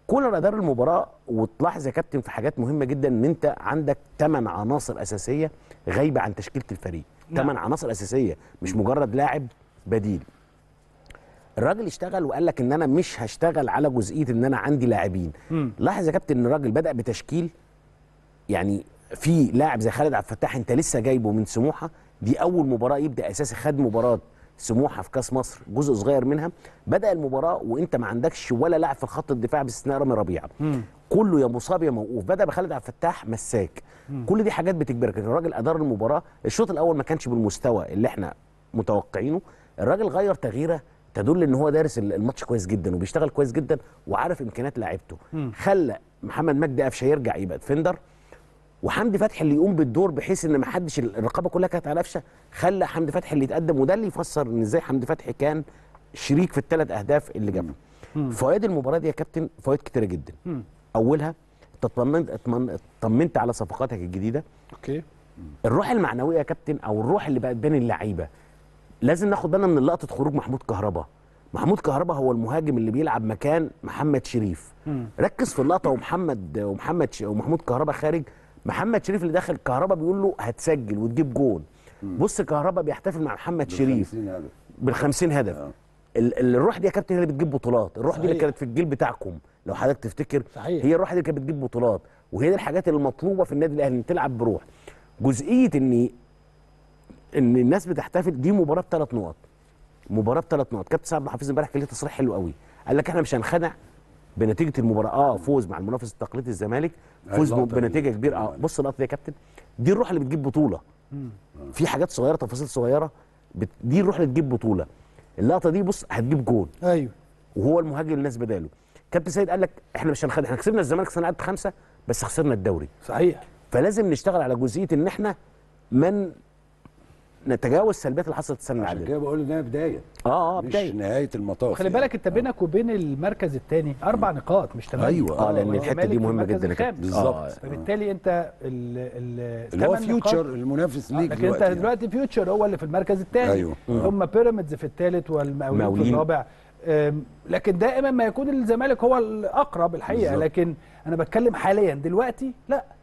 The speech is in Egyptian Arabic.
كولر ادار المباراه وتلاحظ يا كابتن في حاجات مهمه جدا ان انت عندك ثمان عناصر اساسيه غايبه عن تشكيله الفريق نعم. ثمان عناصر اساسيه مش مجرد لاعب بديل الراجل اشتغل وقال لك ان انا مش هشتغل على جزئيه ان انا عندي لاعبين مم. لاحظ يا كابتن ان الراجل بدا بتشكيل يعني في لاعب زي خالد عبد الفتاح انت لسه جايبه من سموحه دي اول مباراه يبدا اساسي خد مباراه سموحه في كاس مصر جزء صغير منها بدا المباراه وانت ما عندكش ولا لاعب في خط الدفاع باستثناء رامي ربيعه كله يا مصاب يا موقوف بدا بخالد عبد الفتاح مساك كل دي حاجات بتجبرك لكن الراجل ادار المباراه الشوط الاول ما كانش بالمستوى اللي احنا متوقعينه الراجل غير تغييره تدل ان هو دارس الماتش كويس جدا وبيشتغل كويس جدا وعارف امكانيات لعيبته خلى محمد مجدي قفشه يرجع يبقى ديفندر وحمدي فتحي اللي يقوم بالدور بحيث ان ما حدش الرقابه كلها كانت على قفشه خلى حمدي فتحي اللي يتقدم وده اللي يفسر ان ازاي حمدي فتحي كان شريك في الثلاث اهداف اللي جابهم فوائد المباراه دي يا كابتن فوائد كتيره جدا اولها انت اطمنت اطمن- اطمنت على صفقاتك الجديده اوكي الروح المعنويه يا كابتن او الروح اللي بقت بين اللعيبه لازم ناخد بالنا من لقطه خروج محمود كهربا محمود كهربا هو المهاجم اللي بيلعب مكان محمد شريف ركز في اللقطه ومحمد ومحمد ش... ومحمود كهربا خارج محمد شريف اللي داخل كهربا بيقول له هتسجل وتجيب جون بص كهربا بيحتفل مع محمد شريف بال 50 هدف ال- ال- الروح دي يا كابتن هي اللي بتجيب بطولات الروح دي اللي صحيح. كانت في الجيل بتاعكم لو حضرتك تفتكر صحيح. هي الروح دي اللي كانت بتجيب بطولات وهي دي الحاجات اللي المطلوبه في النادي الاهلي ان تلعب بروح جزئيه ان ان الناس بتحتفل دي مباراه بثلاث نقط مباراه بثلاث نقط كابتن سعد حفيظ امبارح كان ليه تصريح حلو قوي قال لك احنا مش هنخدع بنتيجه المباراه اه فوز مع المنافس التقليدي الزمالك فوز اللقطة دي. بنتيجه كبيره اه بص اللقطه دي يا كابتن دي الروح اللي بتجيب بطوله في حاجات صغيره تفاصيل صغيره بت... دي الروح اللي تجيب بطوله اللقطه دي بص هتجيب جون ايوه وهو المهاجم اللي الناس بداله كابتن سيد قال لك احنا مش هنخدع احنا كسبنا الزمالك السنه دي خمسه بس خسرنا الدوري صحيح فلازم نشتغل على جزئيه ان احنا من نتجاوز السلبيات اللي حصلت السنه اللي عشان عدت كده بقول انها بدايه اه اه مش بدايه نهايه المطاف خلي يعني. بالك انت بينك وبين المركز الثاني اربع نقاط مش ثمانيه أيوة. اه لان الحته والزمالك دي في مهمه المركز جدا يا كابتن الخامس. بالظبط. آه. فبالتالي انت ال ال اللي هو تمن فيوتشر نقاط- المنافس آه، ليك لكن انت دلوقتي يعني. دلوقتي فيوتشر هو اللي في المركز الثاني أيوة. ثم بيراميدز في الثالث والمقاولين في مقاولين. الرابع أم، لكن دائما ما يكون الزمالك هو الاقرب الحقيقه بالظبط. لكن انا بتكلم حاليا دلوقتي لا